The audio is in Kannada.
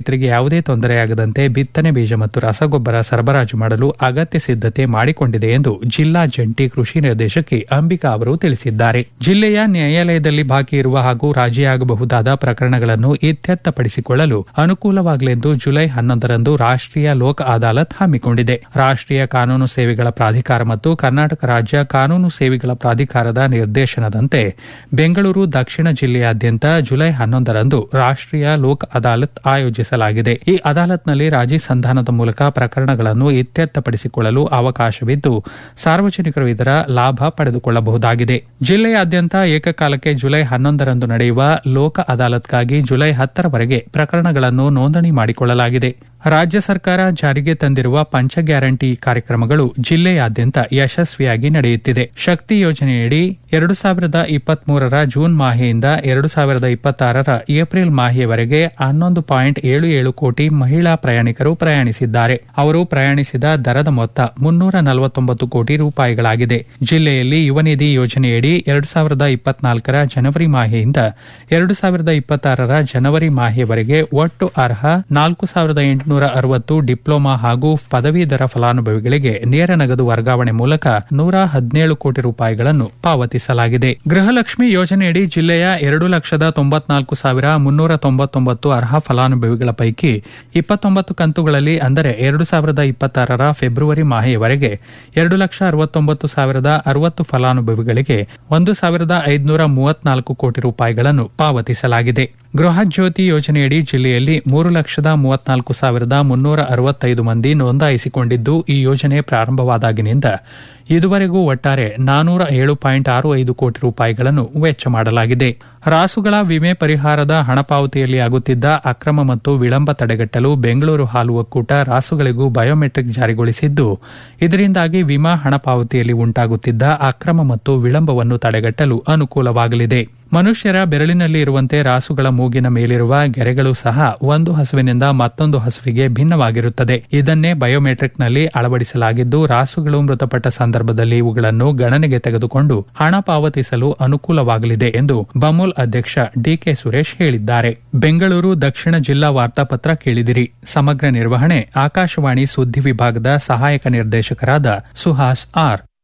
ರೈತರಿಗೆ ಯಾವುದೇ ತೊಂದರೆಯಾಗದಂತೆ ಬಿತ್ತನೆ ಬೀಜ ಮತ್ತು ರಸಗೊಬ್ಬರ ಸರಬರಾಜು ಮಾಡಲು ಅಗತ್ಯ ಸಿದ್ದತೆ ಮಾಡಿಕೊಂಡಿದೆ ಎಂದು ಜಿಲ್ಲಾ ಜಂಟಿ ಕೃಷಿ ನಿರ್ದೇಶಕಿ ಅಂಬಿಕಾ ಅವರು ತಿಳಿಸಿದ್ದಾರೆ ಜಿಲ್ಲೆಯ ನ್ಯಾಯಾಲಯದಲ್ಲಿ ಬಾಕಿ ಇರುವ ಹಾಗೂ ರಾಜಿಯಾಗಬಹುದಾದ ಪ್ರಕರಣಗಳನ್ನು ಇತ್ಯರ್ಥಪಡಿಸಿಕೊಳ್ಳಲು ಅನುಕೂಲವಾಗಲೆಂದು ಜುಲೈ ಹನ್ನೊಂದರಂದು ರಾಷ್ಟೀಯ ಲೋಕ್ ಅದಾಲತ್ ಹಮ್ಮಿಕೊಂಡಿದೆ ರಾಷ್ಟೀಯ ಕಾನೂನು ಸೇವೆಗಳ ಪ್ರಾಧಿಕಾರ ಮತ್ತು ಕರ್ನಾಟಕ ರಾಜ್ಯ ಕಾನೂನು ಸೇವೆಗಳ ಪ್ರಾಧಿಕಾರದ ನಿರ್ದೇಶನದಂತೆ ಬೆಂಗಳೂರು ದಕ್ಷಿಣ ಜಿಲ್ಲೆಯಾದ್ಯಂತ ಜುಲೈ ಹನ್ನೊಂದರಂದು ರಾಷ್ಟೀಯ ಲೋಕ್ ಅದಾಲತ್ ಆಯೋಜಿಸಲಾಗಿದೆ ಈ ಅದಾಲತ್ನಲ್ಲಿ ರಾಜಿ ಸಂಧಾನದ ಮೂಲಕ ಪ್ರಕರಣಗಳನ್ನು ಇತ್ಯರ್ಥಪಡಿಸಿಕೊಳ್ಳಲು ಅವಕಾಶವಿದ್ದು ಸಾರ್ವಜನಿಕರು ಇದರ ಲಾಭ ಪಡೆದುಕೊಳ್ಳಬಹುದಾಗಿದೆ ಜಿಲ್ಲೆಯಾದ್ಯಂತ ಏಕಕಾಲಕ್ಕೆ ಜುಲೈ ಹನ್ನೊಂದರಂದು ನಡೆಯುವ ಲೋಕ ಅದಾಲತ್ಗಾಗಿ ಜುಲೈ ಹತ್ತರವರೆಗೆ ಪ್ರಕರಣಗಳನ್ನು ನೋಂದಣಿ ಮಾಡಿಕೊಳ್ಳಲಾಗಿದೆ ರಾಜ್ಯ ಸರ್ಕಾರ ಜಾರಿಗೆ ತಂದಿರುವ ಪಂಚ ಗ್ಯಾರಂಟಿ ಕಾರ್ಯಕ್ರಮಗಳು ಜಿಲ್ಲೆಯಾದ್ಯಂತ ಯಶಸ್ವಿಯಾಗಿ ನಡೆಯುತ್ತಿದೆ ಶಕ್ತಿ ಯೋಜನೆಯಡಿ ಎರಡು ಸಾವಿರದ ಇಪ್ಪತ್ಮೂರರ ಜೂನ್ ಮಾಹೆಯಿಂದ ಎರಡು ಸಾವಿರದ ಇಪ್ಪತ್ತಾರರ ಏಪ್ರಿಲ್ ಮಾಹೆಯವರೆಗೆ ಹನ್ನೊಂದು ಪಾಯಿಂಟ್ ಏಳು ಏಳು ಕೋಟಿ ಮಹಿಳಾ ಪ್ರಯಾಣಿಕರು ಪ್ರಯಾಣಿಸಿದ್ದಾರೆ ಅವರು ಪ್ರಯಾಣಿಸಿದ ದರದ ಮೊತ್ತ ಮುನ್ನೂರ ನಲವತ್ತೊಂಬತ್ತು ಕೋಟಿ ರೂಪಾಯಿಗಳಾಗಿದೆ ಜಿಲ್ಲೆಯಲ್ಲಿ ಯುವನಿಧಿ ಯೋಜನೆಯಡಿ ಎರಡು ಸಾವಿರದ ಇಪ್ಪತ್ನಾಲ್ಕರ ಜನವರಿ ಮಾಹೆಯಿಂದ ಎರಡು ಸಾವಿರದ ಇಪ್ಪತ್ತಾರರ ಜನವರಿ ಮಾಹೆಯವರೆಗೆ ಒಟ್ಟು ಅರ್ಹ ನಾಲ್ಕು ಸಾವಿರದ ಎಂಟುನೂರ ಅರವತ್ತು ಡಿಪ್ಲೊಮಾ ಹಾಗೂ ಪದವೀಧರ ಫಲಾನುಭವಿಗಳಿಗೆ ನೇರ ನಗದು ವರ್ಗಾವಣೆ ಮೂಲಕ ನೂರ ಹದಿನೇಳು ಕೋಟಿ ರೂಪಾಯಿಗಳನ್ನು ಪಾವತಿಸಲಾಗಿದೆ ಗೃಹಲಕ್ಷ್ಮಿ ಯೋಜನೆಯಡಿ ಜಿಲ್ಲೆಯ ಎರಡು ಲಕ್ಷದ ತೊಂಬತ್ನಾಲ್ಕು ಸಾವಿರ ಮುನ್ನೂರ ತೊಂಬತ್ತೊಂಬತ್ತು ಅರ್ಹ ಫಲಾನುಭವಿಗಳ ಪೈಕಿ ಇಪ್ಪತ್ತೊಂಬತ್ತು ಕಂತುಗಳಲ್ಲಿ ಅಂದರೆ ಎರಡು ಸಾವಿರದ ಇಪ್ಪತ್ತಾರರ ಫೆಬ್ರವರಿ ಮಾಹೆಯವರೆಗೆ ಎರಡು ಲಕ್ಷ ಅರವತ್ತೊಂಬತ್ತು ಸಾವಿರದ ಅರವತ್ತು ಫಲಾನುಭವಿಗಳಿಗೆ ಒಂದು ಸಾವಿರದ ಐದುನೂರ ಮೂವತ್ನಾಲ್ಕು ಕೋಟಿ ರೂಪಾಯಿಗಳನ್ನು ಪಾವತಿಸಲಾಗಿದೆ ಗೃಹಜ್ಯೋತಿ ಯೋಜನೆಯಡಿ ಜಿಲ್ಲೆಯಲ್ಲಿ ಮೂರು ಲಕ್ಷದ ಮೂವತ್ನಾಲ್ಕು ಸಾವಿರದ ಮುನ್ನೂರ ಅರವತ್ತೈದು ಮಂದಿ ನೋಂದಾಯಿಸಿಕೊಂಡಿದ್ದು ಈ ಯೋಜನೆ ಪ್ರಾರಂಭವಾದಾಗಿನಿಂದ ಇದುವರೆಗೂ ಒಟ್ಟಾರೆ ನಾನೂರ ಏಳು ಪಾಯಿಂಟ್ ಆರು ಐದು ಕೋಟಿ ರೂಪಾಯಿಗಳನ್ನು ವೆಚ್ಚ ಮಾಡಲಾಗಿದೆ ರಾಸುಗಳ ವಿಮೆ ಪರಿಹಾರದ ಹಣ ಪಾವತಿಯಲ್ಲಿ ಆಗುತ್ತಿದ್ದ ಅಕ್ರಮ ಮತ್ತು ವಿಳಂಬ ತಡೆಗಟ್ಟಲು ಬೆಂಗಳೂರು ಹಾಲು ಒಕ್ಕೂಟ ರಾಸುಗಳಿಗೂ ಬಯೋಮೆಟ್ರಿಕ್ ಜಾರಿಗೊಳಿಸಿದ್ದು ಇದರಿಂದಾಗಿ ವಿಮಾ ಹಣ ಪಾವತಿಯಲ್ಲಿ ಉಂಟಾಗುತ್ತಿದ್ದ ಅಕ್ರಮ ಮತ್ತು ವಿಳಂಬವನ್ನು ತಡೆಗಟ್ಟಲು ಅನುಕೂಲವಾಗಲಿದೆ ಮನುಷ್ಯರ ಬೆರಳಿನಲ್ಲಿ ಇರುವಂತೆ ರಾಸುಗಳ ಮೂಗಿನ ಮೇಲಿರುವ ಗೆರೆಗಳು ಸಹ ಒಂದು ಹಸುವಿನಿಂದ ಮತ್ತೊಂದು ಹಸುವಿಗೆ ಭಿನ್ನವಾಗಿರುತ್ತದೆ ಇದನ್ನೇ ಬಯೋಮೆಟ್ರಿಕ್ನಲ್ಲಿ ಅಳವಡಿಸಲಾಗಿದ್ದು ರಾಸುಗಳು ಮೃತಪಟ್ಟ ಸಂದರ್ಭದಲ್ಲಿ ಇವುಗಳನ್ನು ಗಣನೆಗೆ ತೆಗೆದುಕೊಂಡು ಹಣ ಪಾವತಿಸಲು ಅನುಕೂಲವಾಗಲಿದೆ ಎಂದು ಬಮೂಲ್ ಅಧ್ಯಕ್ಷ ಡಿಕೆ ಸುರೇಶ್ ಹೇಳಿದ್ದಾರೆ ಬೆಂಗಳೂರು ದಕ್ಷಿಣ ಜಿಲ್ಲಾ ವಾರ್ತಾಪತ್ರ ಕೇಳಿದಿರಿ ಸಮಗ್ರ ನಿರ್ವಹಣೆ ಆಕಾಶವಾಣಿ ಸುದ್ದಿ ವಿಭಾಗದ ಸಹಾಯಕ ನಿರ್ದೇಶಕರಾದ ಸುಹಾಸ್ ಆರ್